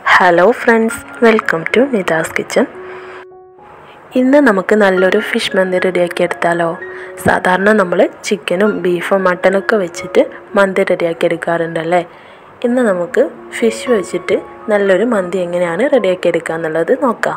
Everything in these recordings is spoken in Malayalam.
hello friends welcome to Nita's kitchen ഇന്ന് നമുക്ക് നല്ലൊരു ഫിഷ് മന്തി റെഡിയാക്കി എടുത്താലോ സാധാരണ നമ്മൾ ചിക്കനും ബീഫും മട്ടനൊക്കെ വെച്ചിട്ട് മന്തി റെഡിയാക്കി എടുക്കാറുണ്ടല്ലേ ഇന്ന് നമുക്ക് ഫിഷ് വെച്ചിട്ട് നല്ലൊരു മന്തി എങ്ങനെയാണ് റെഡിയാക്കി എടുക്കുക എന്നുള്ളത് നോക്കാം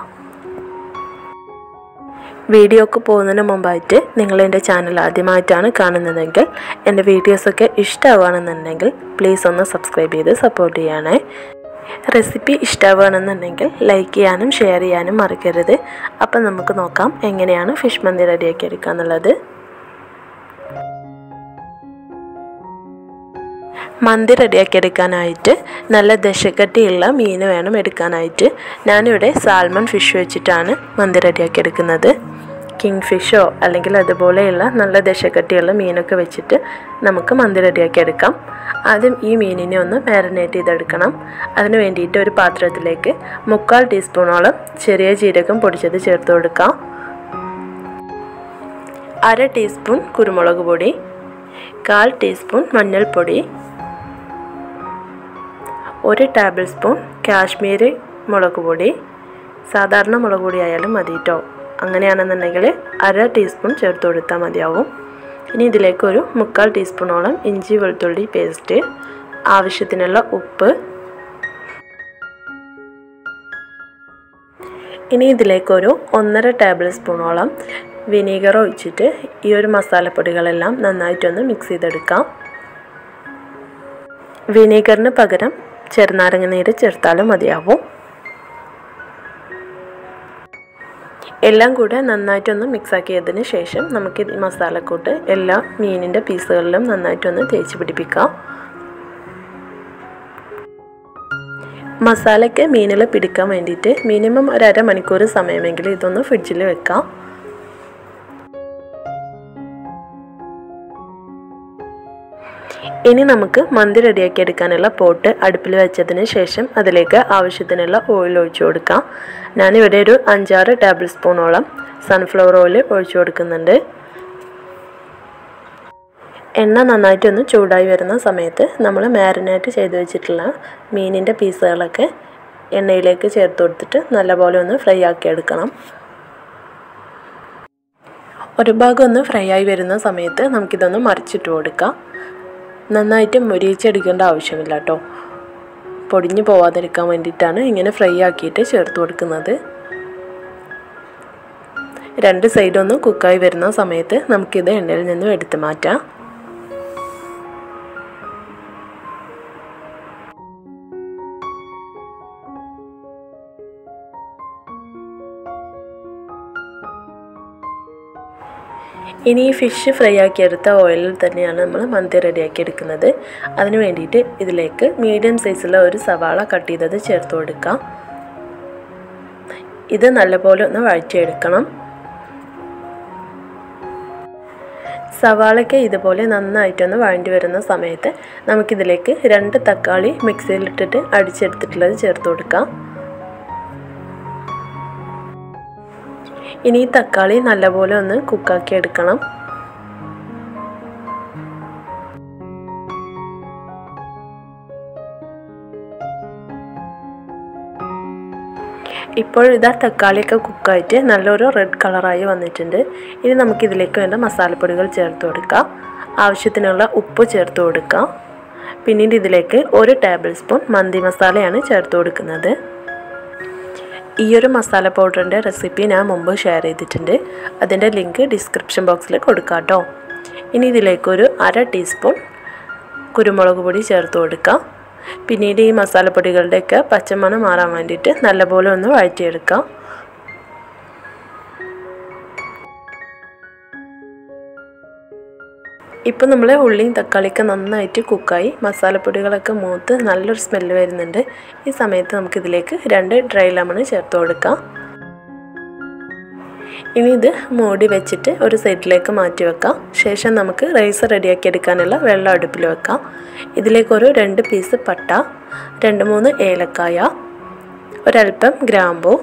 വീഡിയോക്ക് പോകുന്നതിന് മുമ്പായിട്ട് നിങ്ങൾ എൻ്റെ ചാനൽ ആദ്യമായിട്ടാണ് കാണുന്നതെങ്കിൽ എൻ്റെ വീഡിയോസൊക്കെ ഇഷ്ടമാവുകയാണെന്നുണ്ടെങ്കിൽ പ്ലീസ് ഒന്ന് സബ്സ്ക്രൈബ് ചെയ്ത് സപ്പോർട്ട് ചെയ്യണേ റെസിപ്പി ഇഷ്ടമാവുകയാണെന്നുണ്ടെങ്കിൽ ലൈക്ക് ചെയ്യാനും ഷെയർ ചെയ്യാനും മറക്കരുത് അപ്പം നമുക്ക് നോക്കാം എങ്ങനെയാണ് ഫിഷ് മന്തി റെഡിയാക്കി എടുക്കുക എന്നുള്ളത് മന്തി റെഡിയാക്കി എടുക്കാനായിട്ട് നല്ല ദശക്കട്ടിയുള്ള മീൻ വേണം എടുക്കാനായിട്ട് ഞാനിവിടെ സാൽമൺ ഫിഷ് വെച്ചിട്ടാണ് മന്തി റെഡിയാക്കി എടുക്കുന്നത് കിങ് ഫിഷോ അല്ലെങ്കിൽ അതുപോലെയുള്ള നല്ല ദശക്കട്ടിയുള്ള മീനൊക്കെ വെച്ചിട്ട് നമുക്ക് മന്തി റെഡിയാക്കി എടുക്കാം ആദ്യം ഈ മീനിനെ ഒന്ന് മാരിനേറ്റ് ചെയ്തെടുക്കണം അതിന് വേണ്ടിയിട്ട് ഒരു പാത്രത്തിലേക്ക് മുക്കാൽ ടീസ്പൂണോളം ചെറിയ ജീരകം പൊടിച്ചത് ചേർത്ത് കൊടുക്കാം അര ടീസ്പൂൺ കുരുമുളക് പൊടി കാൽ ടീസ്പൂൺ മഞ്ഞൾപ്പൊടി ഒരു ടേബിൾ സ്പൂൺ കാശ്മീരി മുളക് പൊടി സാധാരണ മുളക് പൊടി ആയാലും മതി കേട്ടോ അങ്ങനെയാണെന്നുണ്ടെങ്കിൽ അര ടീസ്പൂൺ ചേർത്ത് കൊടുത്താൽ മതിയാവും ഇനി ഇതിലേക്ക് ഒരു മുക്കാൽ ടീസ്പൂണോളം ഇഞ്ചി വെളുത്തുള്ളി പേസ്റ്റ് ആവശ്യത്തിനുള്ള ഉപ്പ് ഇനി ഇതിലേക്കൊരു ഒന്നര ടേബിൾ സ്പൂണോളം വിനീഗർ ഒഴിച്ചിട്ട് ഈ ഒരു മസാലപ്പൊടികളെല്ലാം നന്നായിട്ടൊന്ന് മിക്സ് ചെയ്തെടുക്കാം വിനീഗറിന് പകരം ചെറുനാരങ്ങ നീര് ചേർത്താലും മതിയാവും എല്ലാം കൂടെ നന്നായിട്ടൊന്ന് മിക്സ് ആക്കിയതിന് ശേഷം നമുക്ക് ഈ മസാലക്കൂട്ട് എല്ലാ മീനിൻ്റെ പീസുകളിലും നന്നായിട്ടൊന്ന് തേച്ച് പിടിപ്പിക്കാം മസാലയ്ക്ക് മീനിൽ പിടിക്കാൻ വേണ്ടിയിട്ട് മിനിമം ഒരു അരമണിക്കൂർ സമയമെങ്കിലും ഇതൊന്ന് ഫ്രിഡ്ജിൽ വെക്കാം ഇനി നമുക്ക് മന്തി റെഡിയാക്കി എടുക്കാനുള്ള പോട്ട് അടുപ്പിൽ വെച്ചതിന് ശേഷം അതിലേക്ക് ആവശ്യത്തിനുള്ള ഓയിൽ ഒഴിച്ചു കൊടുക്കാം ഞാനിവിടെ ഒരു അഞ്ചാറ് ടേബിൾ സ്പൂണോളം സൺഫ്ലവർ ഓയിൽ ഒഴിച്ചു കൊടുക്കുന്നുണ്ട് എണ്ണ നന്നായിട്ടൊന്ന് ചൂടായി വരുന്ന സമയത്ത് നമ്മൾ മാരിനേറ്റ് ചെയ്ത് വെച്ചിട്ടുള്ള മീനിൻ്റെ പീസുകളൊക്കെ എണ്ണയിലേക്ക് ചേർത്ത് കൊടുത്തിട്ട് നല്ലപോലെ ഒന്ന് ഫ്രൈ ആക്കി എടുക്കണം ഒരു ഭാഗം ഒന്ന് ഫ്രൈ ആയി വരുന്ന സമയത്ത് നമുക്കിതൊന്ന് മറിച്ചിട്ട് കൊടുക്കാം നന്നായിട്ട് മുരിയിച്ചെടുക്കേണ്ട ആവശ്യമില്ല കേട്ടോ പൊടിഞ്ഞു പോവാതിരിക്കാൻ വേണ്ടിയിട്ടാണ് ഇങ്ങനെ ഫ്രൈ ആക്കിയിട്ട് ചേർത്ത് കൊടുക്കുന്നത് രണ്ട് സൈഡൊന്ന് കുക്കായി വരുന്ന സമയത്ത് നമുക്കിത് എണ്ണയിൽ നിന്നും എടുത്തു മാറ്റാം ഇനി ഈ ഫിഷ് ഫ്രൈ ആക്കിയെടുത്ത ഓയിലിൽ തന്നെയാണ് നമ്മൾ മന്തി റെഡിയാക്കി എടുക്കുന്നത് അതിന് വേണ്ടിയിട്ട് ഇതിലേക്ക് മീഡിയം സൈസുള്ള ഒരു സവാള കട്ട് ചെയ്തത് ചേർത്ത് കൊടുക്കാം ഇത് നല്ലപോലെ ഒന്ന് വഴറ്റിയെടുക്കണം സവാളയ്ക്ക് ഇതുപോലെ നന്നായിട്ടൊന്ന് വഴണ്ടി വരുന്ന സമയത്ത് നമുക്കിതിലേക്ക് രണ്ട് തക്കാളി മിക്സിയിലിട്ടിട്ട് അടിച്ചെടുത്തിട്ടുള്ളത് ചേർത്ത് കൊടുക്കാം ഇനി ഈ തക്കാളി നല്ലപോലെ ഒന്ന് കുക്കാക്കി എടുക്കണം ഇപ്പോൾ ഇതാ തക്കാളിയൊക്കെ കുക്കായിട്ട് നല്ലൊരു റെഡ് കളറായി വന്നിട്ടുണ്ട് ഇനി നമുക്കിതിലേക്ക് വേണ്ട മസാലപ്പൊടികൾ ചേർത്ത് കൊടുക്കാം ആവശ്യത്തിനുള്ള ഉപ്പ് ചേർത്ത് കൊടുക്കാം പിന്നീട് ഇതിലേക്ക് ഒരു ടേബിൾ സ്പൂൺ മന്തി മസാലയാണ് ചേർത്ത് കൊടുക്കുന്നത് ഈ ഒരു മസാല പൗഡറിൻ്റെ റെസിപ്പി ഞാൻ മുമ്പ് ഷെയർ ചെയ്തിട്ടുണ്ട് അതിൻ്റെ ലിങ്ക് ഡിസ്ക്രിപ്ഷൻ ബോക്സിൽ കൊടുക്കാം കേട്ടോ ഇനി ഇതിലേക്കൊരു അര ടീസ്പൂൺ കുരുമുളക് പൊടി ചേർത്ത് കൊടുക്കാം പിന്നീട് ഈ മസാലപ്പൊടികളുടെയൊക്കെ പച്ചമണം മാറാൻ വേണ്ടിയിട്ട് നല്ലപോലെ ഒന്ന് വഴറ്റിയെടുക്കാം ഇപ്പോൾ നമ്മൾ ഉള്ളിയും തക്കാളിയൊക്കെ നന്നായിട്ട് കുക്കായി മസാലപ്പൊടികളൊക്കെ മൂത്ത് നല്ലൊരു സ്മെല്ല് വരുന്നുണ്ട് ഈ സമയത്ത് നമുക്കിതിലേക്ക് രണ്ട് ഡ്രൈ ലെമൺ ചേർത്ത് കൊടുക്കാം ഇനി ഇത് മൂടി വെച്ചിട്ട് ഒരു സൈഡിലേക്ക് മാറ്റി വെക്കാം ശേഷം നമുക്ക് റൈസ് റെഡിയാക്കി എടുക്കാനുള്ള വെള്ളം അടുപ്പിൽ വെക്കാം ഇതിലേക്കൊരു രണ്ട് പീസ് പട്ട രണ്ട് മൂന്ന് ഏലക്കായ ഒരൽപ്പം ഗ്രാമ്പു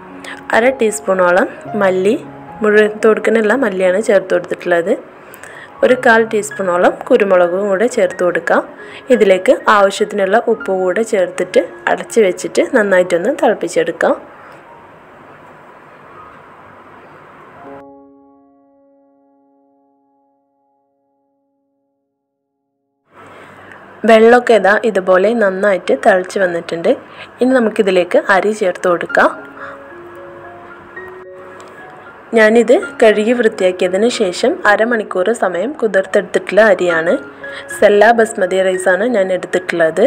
അര ടീസ്പൂണോളം മല്ലി മുഴുവൻ കൊടുക്കാനുള്ള മല്ലിയാണ് ചേർത്ത് കൊടുത്തിട്ടുള്ളത് ഒരു കാൽ ടീസ്പൂണോളം കുരുമുളകും കൂടെ ചേർത്ത് കൊടുക്കാം ഇതിലേക്ക് ആവശ്യത്തിനുള്ള ഉപ്പ് കൂടെ ചേർത്തിട്ട് അടച്ച് വെച്ചിട്ട് നന്നായിട്ടൊന്ന് തിളപ്പിച്ചെടുക്കാം വെള്ളമൊക്കെ ഇതാ ഇതുപോലെ നന്നായിട്ട് തിളച്ച് വന്നിട്ടുണ്ട് ഇനി നമുക്കിതിലേക്ക് അരി ചേർത്ത് കൊടുക്കാം ഞാനിത് കഴുകി വൃത്തിയാക്കിയതിന് ശേഷം അരമണിക്കൂർ സമയം കുതിർത്തെടുത്തിട്ടുള്ള അരിയാണ് സെല്ല ബസ്മതി റൈസാണ് ഞാൻ എടുത്തിട്ടുള്ളത്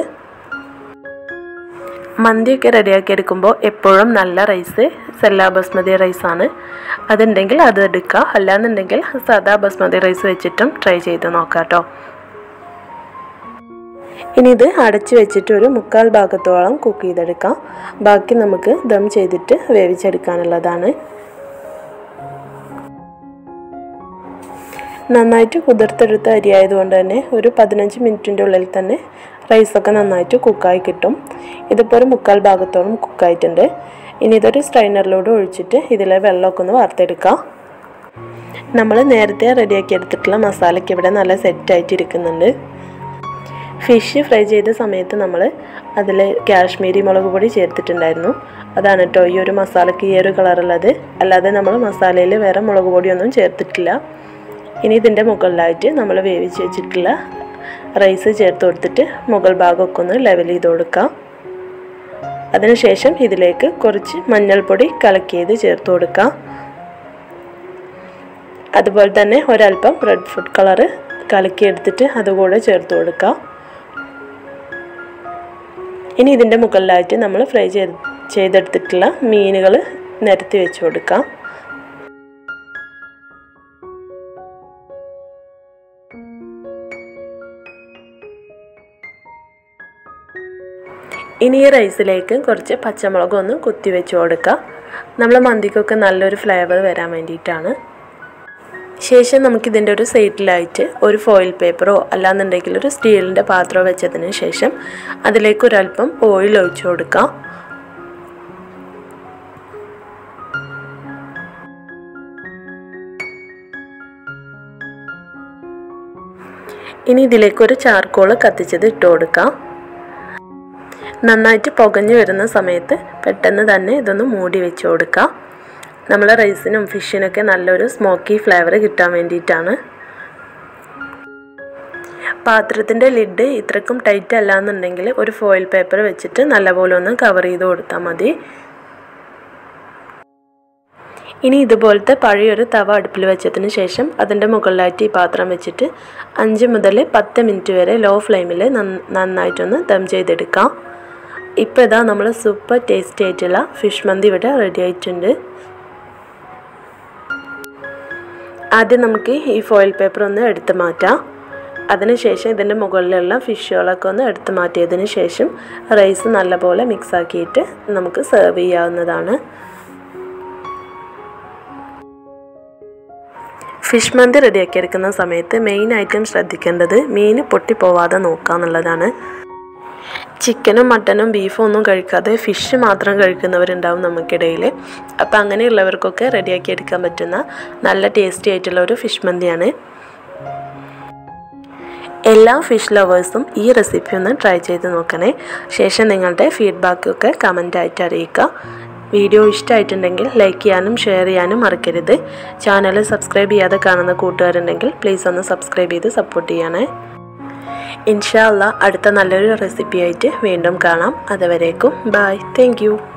മന്തിയൊക്കെ റെഡിയാക്കി എടുക്കുമ്പോൾ എപ്പോഴും നല്ല റൈസ് സെല്ല ബസ്മതി റൈസാണ് അതുണ്ടെങ്കിൽ അത് എടുക്കുക അല്ലാന്നുണ്ടെങ്കിൽ സാദാ ബസ്മതി റൈസ് വെച്ചിട്ടും ട്രൈ ചെയ്ത് നോക്കാം കേട്ടോ ഇനി ഇത് അടച്ചു വെച്ചിട്ട് ഒരു മുക്കാൽ ഭാഗത്തോളം കുക്ക് ചെയ്തെടുക്കാം ബാക്കി നമുക്ക് ദം ചെയ്തിട്ട് വേവിച്ചെടുക്കാനുള്ളതാണ് നന്നായിട്ട് കുതിർത്തെടുത്ത അരി ആയതുകൊണ്ട് തന്നെ ഒരു പതിനഞ്ച് മിനിറ്റിൻ്റെ ഉള്ളിൽ തന്നെ റൈസൊക്കെ നന്നായിട്ട് കുക്കായി കിട്ടും ഇതിപ്പോൾ ഒരു മുക്കാൽ ഭാഗത്തോളം കുക്കായിട്ടുണ്ട് ഇനി ഇതൊരു സ്ട്രൈനറിലൂടെ ഒഴിച്ചിട്ട് ഇതിലെ വെള്ളമൊക്കെ ഒന്ന് വാർത്തെടുക്കാം നമ്മൾ നേരത്തെ റെഡിയാക്കി എടുത്തിട്ടുള്ള മസാലയ്ക്ക് ഇവിടെ നല്ല സെറ്റായിട്ട് ഇരിക്കുന്നുണ്ട് ഫിഷ് ഫ്രൈ ചെയ്ത സമയത്ത് നമ്മൾ അതിൽ കാശ്മീരി മുളക് പൊടി ചേർത്തിട്ടുണ്ടായിരുന്നു അതാണ് കേട്ടോ ഈ ഒരു മസാലയ്ക്ക് ഈ ഒരു കളറുള്ളത് അല്ലാതെ നമ്മൾ മസാലയിൽ വേറെ മുളക് പൊടിയൊന്നും ചേർത്തിട്ടില്ല ഇനി ഇതിൻ്റെ മുകളിലായിട്ട് നമ്മൾ വേവിച്ച് വെച്ചിട്ടുള്ള റൈസ് ചേർത്ത് കൊടുത്തിട്ട് മുകൾ ഭാഗമൊക്കെ ഒന്ന് ലെവൽ ചെയ്ത് കൊടുക്കാം അതിനുശേഷം ഇതിലേക്ക് കുറച്ച് മഞ്ഞൾപ്പൊടി കലക്കിയത് ചേർത്ത് കൊടുക്കാം അതുപോലെ തന്നെ ഒരല്പം റെഡ് ഫുഡ് കളറ് കലക്കിയെടുത്തിട്ട് അതുകൂടെ ചേർത്ത് കൊടുക്കാം ഇനി ഇതിൻ്റെ മുകളിലായിട്ട് നമ്മൾ ഫ്രൈ ചെയ്ത് ചെയ്തെടുത്തിട്ടുള്ള മീനുകൾ നിരത്തി വെച്ച് കൊടുക്കാം ഇനി ഈ റൈസിലേക്ക് കുറച്ച് പച്ചമുളക് ഒന്ന് കുത്തി വെച്ച് കൊടുക്കുക നമ്മൾ മന്തിക്കൊക്കെ നല്ലൊരു ഫ്ലേവർ വരാൻ വേണ്ടിയിട്ടാണ് ശേഷം നമുക്കിതിൻ്റെ ഒരു സൈഡിലായിട്ട് ഒരു ഫോയിൽ പേപ്പറോ അല്ലാന്നുണ്ടെങ്കിൽ ഒരു സ്റ്റീലിൻ്റെ പാത്രമോ വെച്ചതിന് ശേഷം അതിലേക്ക് ഒരല്പം ഓയിൽ ഒഴിച്ചു കൊടുക്കാം ഇനി ഇതിലേക്ക് ഒരു ചാർക്കോൾ കത്തിച്ചത് ഇട്ട് കൊടുക്കാം നന്നായിട്ട് പുകഞ്ഞു വരുന്ന സമയത്ത് പെട്ടെന്ന് തന്നെ ഇതൊന്ന് മൂടി വെച്ച് കൊടുക്കാം നമ്മൾ റൈസിനും ഫിഷിനൊക്കെ നല്ലൊരു സ്മോക്കി ഫ്ലേവർ കിട്ടാൻ വേണ്ടിയിട്ടാണ് പാത്രത്തിൻ്റെ ലിഡ് ഇത്രക്കും ടൈറ്റ് അല്ല എന്നുണ്ടെങ്കിൽ ഒരു ഫോയിൽ പേപ്പർ വെച്ചിട്ട് നല്ലപോലെ ഒന്ന് കവർ ചെയ്ത് കൊടുത്താൽ മതി ഇനി ഇതുപോലത്തെ പഴയൊരു തവ അടുപ്പിൽ വെച്ചതിന് ശേഷം അതിൻ്റെ മുകളിലായിട്ട് ഈ പാത്രം വെച്ചിട്ട് അഞ്ച് മുതൽ പത്ത് മിനിറ്റ് വരെ ലോ ഫ്ലെയിമിൽ നന്നായിട്ടൊന്ന് ദം ചെയ്തെടുക്കാം ഇപ്പോൾ ഇതാ നമ്മൾ സൂപ്പർ ടേസ്റ്റി ആയിട്ടുള്ള ഫിഷ് മന്തി ഇവിടെ റെഡി ആയിട്ടുണ്ട് ആദ്യം നമുക്ക് ഈ ഫോയിൽ പേപ്പർ ഒന്ന് എടുത്ത് മാറ്റാം അതിനുശേഷം ഇതിൻ്റെ മുകളിലുള്ള ഫിഷുകളൊക്കെ ഒന്ന് എടുത്ത് മാറ്റിയതിന് ശേഷം റൈസ് നല്ലപോലെ മിക്സ് ആക്കിയിട്ട് നമുക്ക് സെർവ് ചെയ്യാവുന്നതാണ് ഫിഷ് മന്തി റെഡിയാക്കി എടുക്കുന്ന സമയത്ത് മെയിൻ ഐറ്റം ശ്രദ്ധിക്കേണ്ടത് മീൻ പൊട്ടിപ്പോവാതെ നോക്കുക എന്നുള്ളതാണ് ചിക്കനും മട്ടനും ബീഫും ഒന്നും കഴിക്കാതെ ഫിഷ് മാത്രം കഴിക്കുന്നവരുണ്ടാവും നമുക്കിടയിൽ അപ്പോൾ അങ്ങനെയുള്ളവർക്കൊക്കെ റെഡിയാക്കി എടുക്കാൻ പറ്റുന്ന നല്ല ടേസ്റ്റി ആയിട്ടുള്ള ഒരു ഫിഷ് മന്തിയാണ് എല്ലാ ഫിഷ് ലവേഴ്സും ഈ റെസിപ്പി ഒന്ന് ട്രൈ ചെയ്ത് നോക്കണേ ശേഷം നിങ്ങളുടെ ഫീഡ്ബാക്കൊക്കെ കമൻ്റായിട്ട് അറിയിക്കുക വീഡിയോ ഇഷ്ടമായിട്ടുണ്ടെങ്കിൽ ലൈക്ക് ചെയ്യാനും ഷെയർ ചെയ്യാനും മറക്കരുത് ചാനൽ സബ്സ്ക്രൈബ് ചെയ്യാതെ കാണുന്ന കൂട്ടുകാരുണ്ടെങ്കിൽ പ്ലീസ് ഒന്ന് സബ്സ്ക്രൈബ് ചെയ്ത് സപ്പോർട്ട് ചെയ്യണേ ഇൻഷാല്ല അടുത്ത നല്ലൊരു റെസിപ്പി ആയിട്ട് വീണ്ടും കാണാം അതുവരേക്കും ബായ് താങ്ക്